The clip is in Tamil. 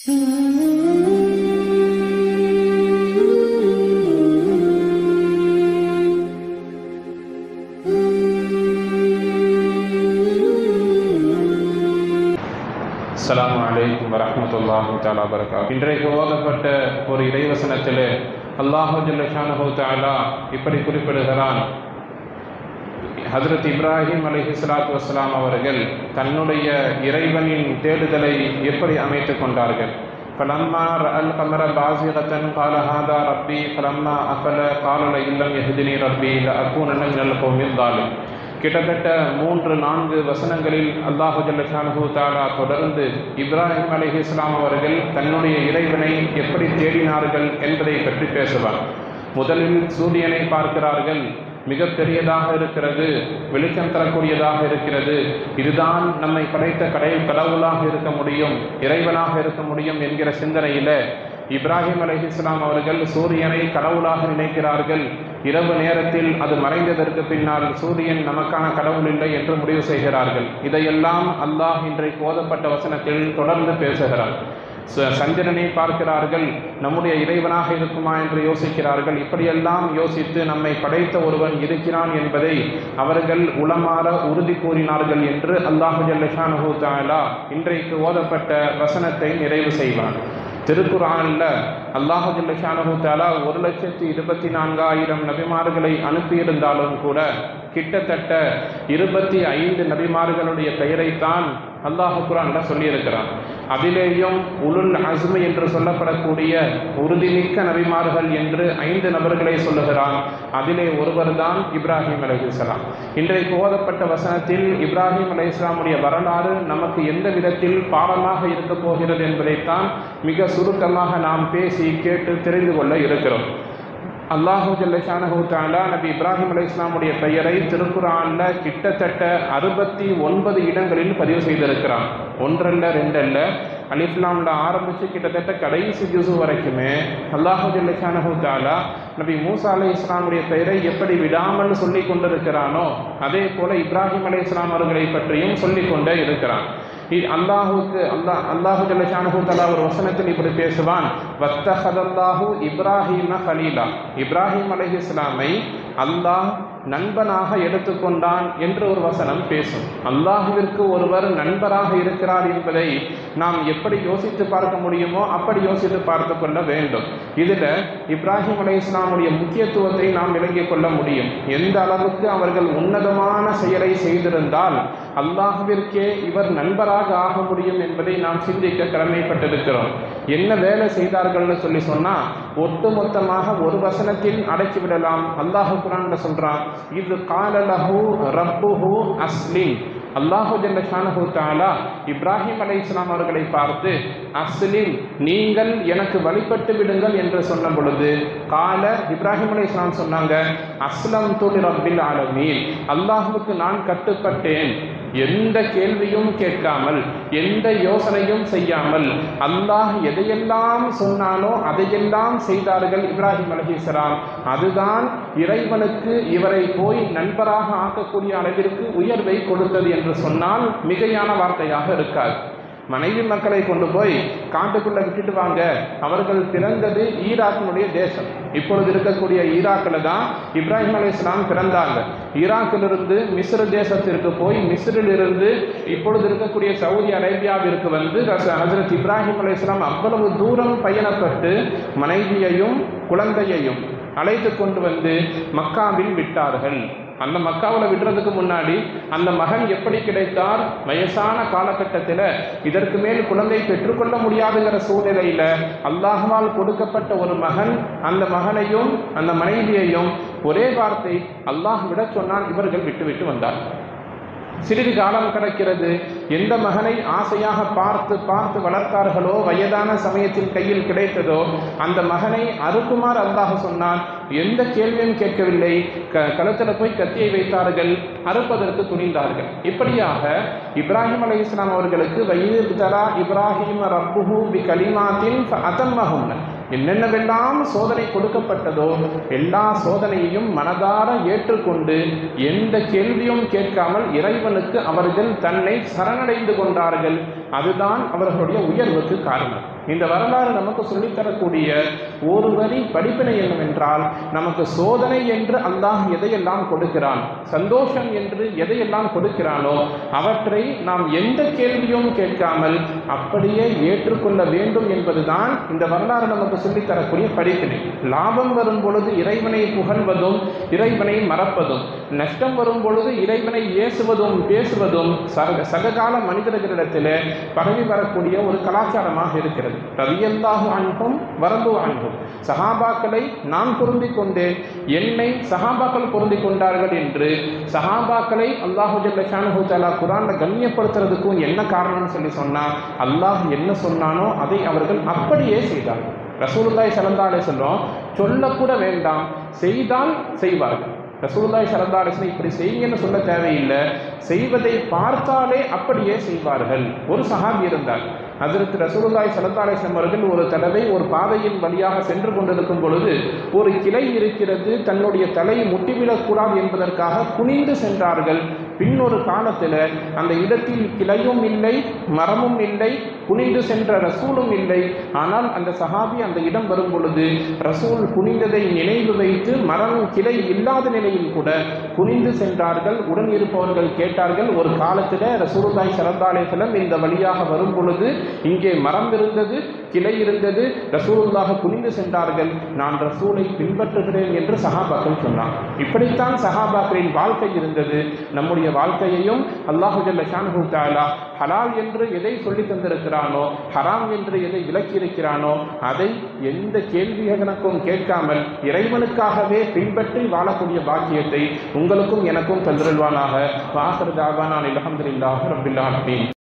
அஸ்ஸலாமு அலைக்கும் வரஹ்மத்துல்லாஹி தஆலா பரகாத் இன்றைக்கு ஓதப்பட்ட ஒரு இறைவசனத்திலே அல்லாஹு ஜல்லஷானஹு தஆலா இப்படி குறிப்பிடுகிறான் ஹஜ்ரத் இப்ராஹிம் அலைஹி ஸலாத்து வஸ்ஸலாம் அவர்கள் தன்னுடைய இறைவனின் தேடுதலை எப்படி அமைத்துக் கொண்டார்கள் فلما رأى القمر بازغة قال هذا ربي فلما أفل قال لئن لم يهدني ربي لأكونن من القوم الظالمين கிட்டத்தட்ட மூன்று நான்கு வசனங்களில் அல்லாஹு ஜல்லஷானஹு தாலா தொடர்ந்து இப்ராஹிம் அலைஹி இஸ்லாம் அவர்கள் தன்னுடைய இறைவனை எப்படி தேடினார்கள் என்பதை பற்றி பேசுவார் முதலில் சூரியனை பார்க்கிறார்கள் மிக பெரியதாக இருக்கிறது வெளிச்சம் தரக்கூடியதாக இருக்கிறது இதுதான் நம்மை படைத்த கடை கடவுளாக இருக்க முடியும் இறைவனாக இருக்க முடியும் என்கிற சிந்தனையில இப்ராஹிம் அலைஹிஸ்லாம் அவர்கள் சூரியனை கடவுளாக நினைக்கிறார்கள் இரவு நேரத்தில் அது மறைந்ததற்கு பின்னால் சூரியன் நமக்கான கடவுள் இல்லை என்று முடிவு செய்கிறார்கள் இதையெல்லாம் அல்லாஹ் இன்றைக்கு ஓதப்பட்ட வசனத்தில் தொடர்ந்து பேசுகிறார் ச- சந்திரனை பார்க்கிறார்கள் நம்முடைய இறைவனாக இருக்குமா என்று யோசிக்கிறார்கள் இப்படியெல்லாம் யோசித்து நம்மை படைத்த ஒருவன் இருக்கிறான் என்பதை அவர்கள் உளமாற உறுதி கூறினார்கள் என்று அல்லாஹு ஜல்லஷானஹு தஆலா இன்றைக்கு ஓதப்பட்ட வசனத்தை நிறைவு செய்வான் திருக்குறான்ல அல்லாஹு ஜல்லஷானஹு தஆலா ஒரு லட்சத்தி இருபத்தி நான்காயிரம் நபிமார்களை அனுப்பியிருந்தாலும் கூட கிட்டத்தட்ட இருபத்தி ஐந்து நபிமார்களுடைய பெயரைத்தான் அல்லாஹு குரான்ல சொல்லியிருக்கிறான் அதிலேயும் உலுல் அஸ்மு என்று சொல்லப்படக்கூடிய உறுதிமிக்க நபிமார்கள் என்று ஐந்து நபர்களை சொல்லுகிறான் அதிலே ஒருவர் தான் இப்ராஹிம் அலைஹிஸ்ஸலாம் இன்றைக்கு ஓதப்பட்ட வசனத்தில் இப்ராஹிம் அலைஹிஸ்ஸலாமுடைய வரலாறு நமக்கு எந்த விதத்தில் பாடமாக இருக்க போகிறது என்பதைத்தான் மிக சுருக்கமாக நாம் பேசி கேட்டு தெரிந்து கொள்ள இருக்கிறோம் அல்லாஹு ஜல்லஷானஹு தஆலா நபி இப்ராஹிம் அலை இஸ்லாமுடைய பெயரை திருக்குறான்ல கிட்டத்தட்ட அறுபத்தி ஒன்பது இடங்களில் பதிவு செய்திருக்கிறான் ஒன்றல்ல ரெண்டல்ல அலிஃப்லாம்ல ஆரம்பிச்சு கிட்டத்தட்ட கடைசி ஜுசு வரைக்குமே அல்லாஹு ஜல்லஷானஹு தஆலா நபி மூசா அலை இஸ்லாமுடைய பெயரை எப்படி விடாமல் சொல்லி கொண்டிருக்கிறானோ அதே போல இப்ராஹிம் அலை இஸ்லாம் அவர்களை பற்றியும் சொல்லிக் கொண்டே இருக்கிறான் இ- அல்லாஹுக்கு அல்லாஹ் அல்லாஹு ஜல்லஷானஹு தஆலா ஒரு வசனத்தில் இப்படி பேசுவான் வத்தஹதல்லாஹு இப்ராஹீம கலீலா இப்ராஹிம் அலைஹிஸ்ஸலாமை அல்லாஹ் நண்பனாக எடுத்துக்கொண்டான் என்று ஒரு வசனம் பேசும் அல்லாஹுவிற்கு ஒருவர் நண்பராக இருக்கிறார் என்பதை நாம் எப்படி யோசித்து பார்க்க முடியுமோ அப்படி யோசித்து பார்த்து கொள்ள வேண்டும் இதில் இப்ராஹிம் அலை இஸ்லாமுடைய முக்கியத்துவத்தை நாம் விளங்கிக் கொள்ள முடியும் எந்த அளவுக்கு அவர்கள் உன்னதமான செயலை செய்திருந்தால் அல்லாஹுவிற்கே இவர் நண்பராக ஆக முடியும் என்பதை நாம் சிந்திக்க கடமைப்பட்டிருக்கிறோம் என்ன வேலை செய்தார்கள்னு சொல்லி சொன்னா ஒட்டுமொத்தமாக ஒரு வசனத்தில் அடக்கி விடலாம் அல்லாஹு குரான்ல சொல்றான் இது காலலஹு ரப்புஹு அஸ்லிம் அல்லாஹு ஜல்ல ஷானஹு தஆலா இப்ராஹிம் அலைஹிஸ்ஸலாம் அவர்களை பார்த்து அஸ்லிம் நீங்கள் எனக்கு வழிபட்டு விடுங்கள் என்று சொன்ன பொழுது கால இப்ராஹிம் அலைஹிஸ்ஸலாம் சொன்னாங்க அஸ்லம் துலி ரப்பில் ஆலமீன் அல்லாஹுவுக்கு நான் கட்டுப்பட்டேன் எந்த கேள்வியும் கேட்காமல் எந்த யோசனையும் செய்யாமல் அல்லாஹ் எதையெல்லாம் சொன்னானோ அதையெல்லாம் செய்தார்கள் இப்ராஹிம் அலைஹிஸ்ஸலாம் அதுதான் இறைவனுக்கு இவரை போய் நண்பராக ஆக்கக்கூடிய அளவிற்கு உயர்வை கொடுத்தது என்று சொன்னால் மிகையான வார்த்தையாக இருக்காது மனைவி மக்களை கொண்டு போய் காட்டுக்குள்ள விட்டுட்டு வாங்க அவர்கள் பிறந்தது ஈராக்கினுடைய தேசம் இப்பொழுது இருக்கக்கூடிய ஈராக்கில் தான் இப்ராஹிம் அலைஹிஸ்ஸலாம் பிறந்தாங்க ஈராக்கிலிருந்து மிஸ்ர் தேசத்திற்கு போய் மிஸ்ரிலிருந்து இப்பொழுது இருக்கக்கூடிய சவுதி அரேபியாவிற்கு வந்து ஹசரத் இப்ராஹிம் அலைஹிஸ்ஸலாம் அவ்வளவு தூரம் பயணப்பட்டு மனைவியையும் குழந்தையையும் அழைத்து கொண்டு வந்து மக்காவில் விட்டார்கள் அந்த மக்காவில் விடுறதுக்கு முன்னாடி அந்த மகன் எப்படி கிடைத்தார் வயசான காலகட்டத்தில் இதற்கு மேல் குழந்தை பெற்றுக்கொள்ள முடியாதுங்கிற சூழ்நிலையில் அல்லாஹ்வால் கொடுக்கப்பட்ட ஒரு மகன் அந்த மகனையும் அந்த மனைவியையும் ஒரே வார்த்தை அல்லாஹ் விட சொன்னால் இவர்கள் விட்டு விட்டு வந்தார் சிறிது காலம் கிடக்கிறது எந்த மகனை ஆசையாக பார்த்து பார்த்து வளர்த்தார்களோ வயதான சமயத்தில் கையில் கிடைத்ததோ அந்த மகனை அறுக்குமாறு அல்லாஹ் சொன்னான் எந்த கேள்வியும் கேட்கவில்லை க கழுத்தில் போய் கத்தியை வைத்தார்கள் அறுப்பதற்கு துணிந்தார்கள் இப்படியாக இப்ராஹிம் அலை இஸ்லாம் அவர்களுக்கு வயது தலா இப்ராஹிம் ரப்புஹு பி கலிமாத்தின் அதம்மஹும் என்னென்னவெல்லாம் சோதனை கொடுக்கப்பட்டதோ எல்லா சோதனையையும் மனதார ஏற்றுக்கொண்டு எந்த கேள்வியும் கேட்காமல் இறைவனுக்கு அவர்கள் தன்னை சரணடைந்து கொண்டார்கள் அதுதான் அவர்களுடைய உயர்வுக்கு காரணம் இந்த வரலாறு நமக்கு சொல்லித்தரக்கூடிய ஒரு வரி படிப்பினை என்னவென்றால் நமக்கு சோதனை என்று அல்லாஹ் எதையெல்லாம் கொடுக்கிறான் சந்தோஷம் என்று எதையெல்லாம் கொடுக்கிறானோ அவற்றை நாம் எந்த கேள்வியும் கேட்காமல் அப்படியே ஏற்றுக்கொள்ள வேண்டும் என்பதுதான் இந்த வரலாறு நமக்கு சொல்லித்தரக்கூடிய படிப்பினை லாபம் வரும் பொழுது இறைவனை புகழ்வதும் இறைவனை மறப்பதும் நஷ்டம் வரும் பொழுது இறைவனை ஏசுவதும் பேசுவதும் சக சககால மனிதர்களிடத்தில் பரவி வரக்கூடிய ஒரு கலாச்சாரமாக இருக்கிறது ரவியல்லாஹு அன்பும் வரம்பு அன்பும் சஹாபாக்களை நான் பொருந்திக் கொண்டேன் என்னை சஹாபாக்கள் பொருந்திக் கொண்டார்கள் என்று சஹாபாக்களை அல்லாஹு ஜல்லஷானு தாலா குரான்ல கண்ணியப்படுத்துறதுக்கும் என்ன காரணம்னு சொல்லி சொன்னா அல்லாஹ் என்ன சொன்னானோ அதை அவர்கள் அப்படியே செய்தார்கள் ரசூலுல்லாய் சலந்தாலே சொல்லும் சொல்லக்கூட வேண்டாம் செய்தால் செய்வார்கள் ரசூலுல்லாய் சலந்தா அலிஸ்லாம் இப்படி செய்யுங்கன்னு சொல்ல தேவையில்லை செய்வதை பார்த்தாலே அப்படியே செய்வார்கள் ஒரு சஹாபி இருந்தார் அதற்கு ரசூலுல்லாய் சலந்தா அலிஸ்லாம் அவர்கள் ஒரு தடவை ஒரு பாதையின் வழியாக சென்று கொண்டிருக்கும் பொழுது ஒரு கிளை இருக்கிறது தன்னுடைய தலை முட்டிவிடக்கூடாது என்பதற்காக குனிந்து சென்றார்கள் பின் ஒரு காலத்தில் அந்த இடத்தில் கிளையும் இல்லை மரமும் இல்லை குனிந்து சென்ற ரசூலும் இல்லை ஆனால் அந்த சஹாபி அந்த இடம் வரும் பொழுது ரசூல் குனிந்ததை நினைவு வைத்து மரம் கிளை இல்லாத நிலையில் கூட குனிந்து சென்றார்கள் உடன் இருப்பவர்கள் கேட்டார்கள் ஒரு காலத்தில் ரசூலுல்லாய் சரந்தாலேசலம் இந்த வழியாக வரும் பொழுது இங்கே மரம் இருந்தது கிளை இருந்தது ரசூலுல்லாக குனிந்து சென்றார்கள் நான் ரசூலை பின்பற்றுகிறேன் என்று சஹாபாக்கள் சொன்னார் இப்படித்தான் சஹாபாக்களின் வாழ்க்கை இருந்தது நம்முடைய வாழ்க்கையையும் அல்லாஹு ஜல்ல ஷானஹு தஆலா ஹலால் என்று எதை சொல்லி தந்திருக்கிறானோ ஹராம் என்று எதை விலக்கி இருக்கிறானோ அதை எந்த கேள்வி கணக்கும் கேட்காமல் இறைவனுக்காகவே பின்பற்றி வாழக்கூடிய பாக்கியத்தை உங்களுக்கும் எனக்கும் தந்திருவானாக வாசர் தாபானான் அலமதுல்லாஹ் ரபில் ஆலமீன்